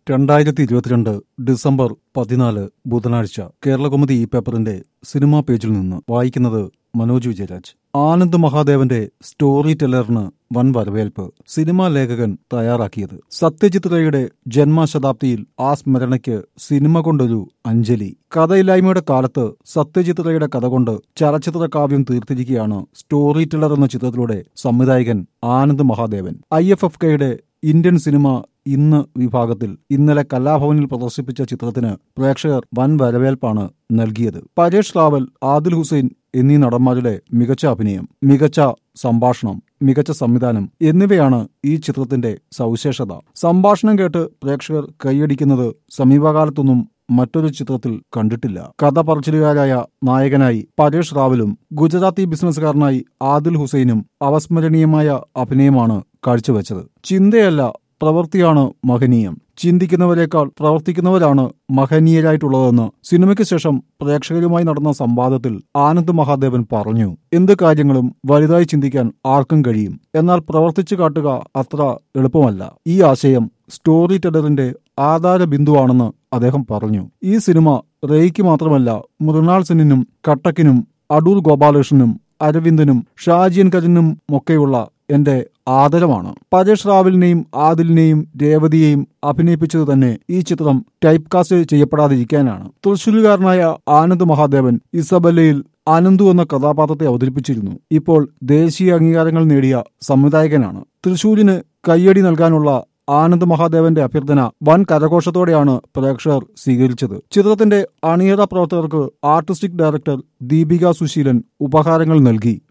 രണ്ടായിരത്തി ഇരുപത്തിരണ്ട് ഡിസംബർ പതിനാല് ബുധനാഴ്ച കേരളകൗമുദി ഈ പേപ്പറിന്റെ സിനിമാ പേജിൽ നിന്ന് വായിക്കുന്നത് മനോജ് വിജയരാജ് ആനന്ദ് മഹാദേവന്റെ സ്റ്റോറി ടെല്ലറിന് വൻ വരവേൽപ്പ് സിനിമാ ലേഖകൻ തയ്യാറാക്കിയത് സത്യജിത് റേയുടെ ജന്മശതാബ്ദിയിൽ ആ സ്മരണയ്ക്ക് സിനിമ കൊണ്ടൊരു അഞ്ജലി കഥയില്ലായ്മയുടെ കാലത്ത് സത്യജിത് റേയുടെ കഥ കൊണ്ട് ചലച്ചിത്ര കാവ്യം തീർത്തിരിക്കുകയാണ് സ്റ്റോറി ടെല്ലർ എന്ന ചിത്രത്തിലൂടെ സംവിധായകൻ Anand Mahadevan I F F കെയുടെ ഇന്ത്യൻ സിനിമ ഇന്ന് വിഭാഗത്തിൽ ഇന്നലെ കലാഭവനിൽ പ്രദർശിപ്പിച്ച ചിത്രത്തിന് പ്രേക്ഷകർ വൻ വരവേൽപ്പാണ് നൽകിയത് പരേഷ് റാവൽ ആദിൽ ഹുസൈൻ എന്നീ നടന്മാരുടെ മികച്ച അഭിനയം മികച്ച സംഭാഷണം മികച്ച സംവിധാനം എന്നിവയാണ് ഈ ചിത്രത്തിന്റെ സവിശേഷത സംഭാഷണം കേട്ട് പ്രേക്ഷകർ കൈയടിക്കുന്നത് സമീപകാലത്തൊന്നും മറ്റൊരു ചിത്രത്തിൽ കണ്ടിട്ടില്ല കഥ പറച്ചിലുകാരായ നായകനായി പരേഷ് റാവലും ഗുജറാത്തി ബിസിനസ്സുകാരനായി ആദിൽ ഹുസൈനും അവസ്മരണീയമായ അഭിനയമാണ് കാഴ്ചവെച്ചത് ചിന്തയല്ല പ്രവൃത്തിയാണ് മഹനീയം ചിന്തിക്കുന്നവരെക്കാൾ പ്രവർത്തിക്കുന്നവരാണ് മഹനീയരായിട്ടുള്ളതെന്ന് സിനിമയ്ക്ക് ശേഷം പ്രേക്ഷകരുമായി നടന്ന സംവാദത്തിൽ ആനന്ദ് മഹാദേവൻ പറഞ്ഞു എന്ത് കാര്യങ്ങളും വലുതായി ചിന്തിക്കാൻ ആർക്കും കഴിയും എന്നാൽ പ്രവർത്തിച്ചു കാട്ടുക അത്ര എളുപ്പമല്ല ഈ ആശയം സ്റ്റോറി ടെല്ലറിന്റെ ആധാര ബിന്ദുവാണെന്ന് അദ്ദേഹം പറഞ്ഞു ഈ സിനിമ റേയ്ക്ക് മാത്രമല്ല മൃണാൾ സെന്നിനും കട്ടക്കിനും അടൂർ ഗോപാലകൃഷ്ണനും അരവിന്ദനും ഷാജിയൻ കരനും ഒക്കെയുള്ള എന്റെ ആദരവാണ് പരേഷ് റാവലിനെയും ആദിലിനെയും രേവതിയെയും അഭിനയിപ്പിച്ചത് തന്നെ ഈ ചിത്രം ടൈപ്പ് കാസ്റ്റ് ചെയ്യപ്പെടാതിരിക്കാനാണ് തൃശ്ശൂരുകാരനായ ആനന്ദ് മഹാദേവൻ ഇസബല്ലയിൽ അനന്തു എന്ന കഥാപാത്രത്തെ അവതരിപ്പിച്ചിരുന്നു ഇപ്പോൾ ദേശീയ അംഗീകാരങ്ങൾ നേടിയ സംവിധായകനാണ് തൃശൂരിന് കയ്യടി നൽകാനുള്ള ആനന്ദ് മഹാദേവന്റെ അഭ്യർത്ഥന വൻ കരഘോഷത്തോടെയാണ് പ്രേക്ഷകർ സ്വീകരിച്ചത് ചിത്രത്തിന്റെ അണിയറ പ്രവർത്തകർക്ക് ആർട്ടിസ്റ്റിക് ഡയറക്ടർ ദീപിക സുശീലൻ ഉപഹാരങ്ങൾ നൽകി